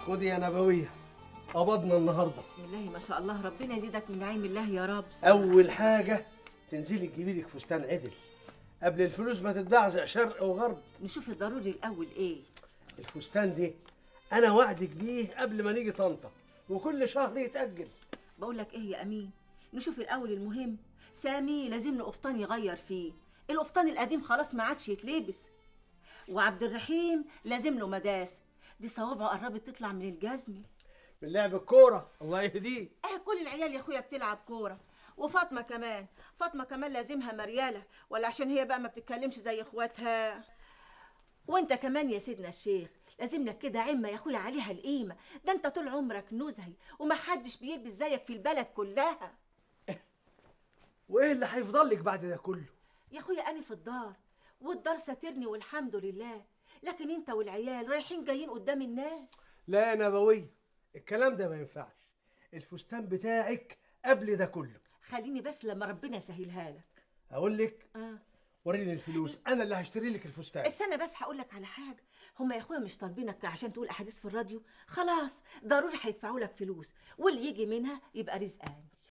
خدي يا نبويه قبضنا النهارده بسم الله ما شاء الله ربنا يزيدك من نعيم الله يا رب اول حاجه تنزلي تجيبي لك فستان عدل قبل الفلوس ما تتبعزق شرق وغرب نشوف الضروري الاول ايه الفستان ده انا وعدك بيه قبل ما نيجي طنطا وكل شهر يتاجل بقول لك ايه يا امين نشوف الاول المهم سامي لازم له قفطان يغير فيه القفطان القديم خلاص ما عادش يتلبس وعبد الرحيم لازم له مداس دي صوابعه قربت تطلع من الجزمه من لعب الكوره الله يهديه اه كل العيال يا اخويا بتلعب كوره وفاطمه كمان فاطمه كمان لازمها مرياله ولا عشان هي بقى ما بتتكلمش زي اخواتها وانت كمان يا سيدنا الشيخ لازم لك كده عمه يا اخويا عليها القيمه ده انت طول عمرك نزهي ومحدش بيلبس زيك في البلد كلها وايه اللي هيفضل لك بعد ده كله يا اخويا انا في الدار والدار ساترني والحمد لله لكن انت والعيال رايحين جايين قدام الناس لا يا نبويه الكلام ده ما ينفعش الفستان بتاعك قبل ده كله خليني بس لما ربنا يسهلها لك اقول لك اه وريني الفلوس انا اللي هشتري لك الفستان استنى بس هقول لك على حاجه هما يا اخويا مش طالبينك عشان تقول احاديث في الراديو خلاص ضروري هيدفعوا لك فلوس واللي يجي منها يبقى رزقان